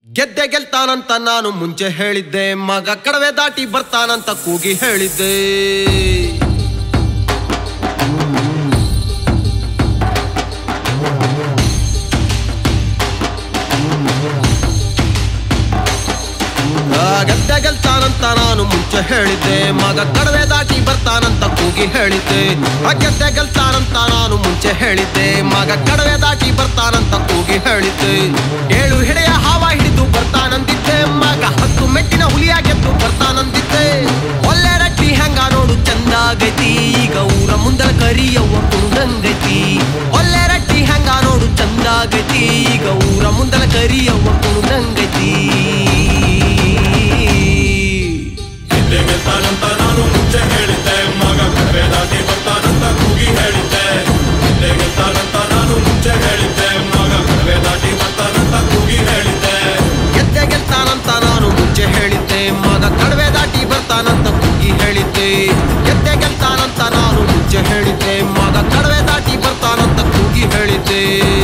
ಗೆದ್ದೆ ಗೆಲ್ತಾನಂತ ನಾನು ಮುಂಚೆ ಹೇಳಿದ್ದೆ ಮಗ ಕಡವೆ ದಾಟಿ ಬರ್ತಾನಂತ ಕೂಗಿ ಹೇಳಿದ್ದೆ ಆ, ಗೆದ್ದೆ ಗೆಲ್ತಾನಂತ ನಾನು ಮುಂಚೆ ಹೇಳಿದ್ದೆ ಮಗ ಕಡವೆ ದಾಟಿ ಬರ್ತಾನಂತ ಕೂಗಿ ಹೇಳಿದ್ದೆ ಆ, ಗೆದ್ದೆ ಗೆಲ್ತಾನಂತ ನಾನು ಮುಂಚೆ ಹೇಳಿದ್ದೆ ಮಗ ಕಡವೆ ದಾಟಿ ಬರ್ತಾನಂತ ಕೂಗಿ ಹೇಳಿದ್ದೆ ಏಳು ಹಿಡೆಯ ಹಾವ ಹಿಡಿದು ಬರ್ತಾನಂದಿದ್ದೆ ಮಗ ಹತ್ತು ಮೆಟ್ಟಿನ ಹುಲಿಯ ಗೆದ್ದು ಬರ್ತಾನಂದಿದ್ದೆ ಒಳ್ಳೆ ರಟ್ಟಿ ಹೆಂಗ ನೋಡು ಚಂದಾಗೈತಿ ಈಗ ಊರ ಮುಂದಲ ಕರಿಯವ್ವ ಕುಣದಂಗೈತಿ ಒಳ್ಳೆ ರಟ್ಟಿ ಹೆಂಗ ನೋಡು ಚಂದಾಗೈತಿ ಈಗ ಊರ ಮುಂದಲ ಕರಿಯವ್ವ ಕುಣದಂಗೈತಿ ಹಿಂದೆ ಗೆಲ್ತಾನಂತ ನಾನು ಮುಂಚೆ ಹೇಳಿದ್ದೆ ಮಗ ಕಡವೆ ದಾಟಿ ಬರ್ತಾನಂತ ಕೂಗಿ ಹೇಳಿದ್ದೆ ಹಿಂದೆ ಗೆಲ್ತಾನಂತ ನಾನು ಮುಂಚೆ ಹೇಳಿದ್ದೆ ಮಗ ಕಡವೆ ದಾಟಿ ಬರ್ತಾನಂತ ಕೂಗಿ ಹೇಳಿದ್ದೆ ಗೆದ್ದೆ ಗೆಲ್ತಾನಂತ ನಾನು ಮುಂಚೆ ಹೇಳಿದ್ದೆ ಮಗ ಕಡವೆ ದಾಟಿ ಬರ್ತಾನಂತ ಕೂಗಿ ಹೇಳಿದ್ದೆ ಗೆದ್ದೆ ಗೆಲ್ತಾನಂತ ನಾನು ಮುಂಚೆ ಹೇಳಿದ್ದೆ ಮಗ ಕಡವೆ ದಾಟಿ ಬರ್ತಾನಂತ ಕೂಗಿ ಹೇಳಿದ್ದೆ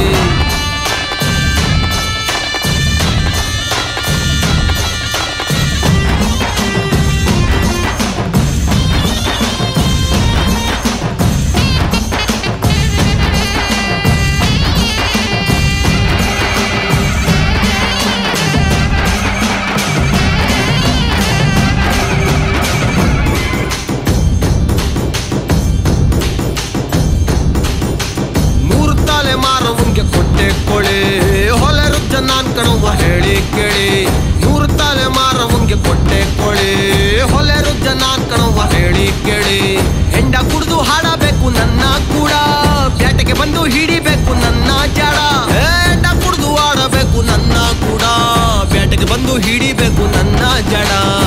ಮೂರು ತಲೆ ಮಾರವಂಗೆ ಕೊಟ್ಟೆ ಕೊಳೆ ಹೊಲೆ ರುಜ್ಜ ನಾನ್ ಕಣವ್ವ ಹೇಳಿ ಕೇಳಿ ಮೂರು ತಲೆ ಮಾರವಂಗೆ ಕೊಟ್ಟೆ ಕೊಳೆ ಹೊಲೆ ರುಜ್ಜ ನಾನ್ ಕಣವ್ವ ಹೇಳಿ ಕೇಳಿ ಹೆಂಡ ಕುಡ್ದು ಹಾಡಬೇಕು ನನ್ನ ಕೂಡ ಬ್ಯಾಟೆಗೆ ಬಂದು ಹಿಡಿಬೇಕು ನನ್ನ ಜಾಡ ಹೆಂಡ ಕುಡ್ದು ಆಡಬೇಕು ನನ್ನ ಕೂಡ ಬ್ಯಾಟೆಗೆ ಬಂದು ಹಿಡಿಬೇಕು ನನ್ನ ಜಡ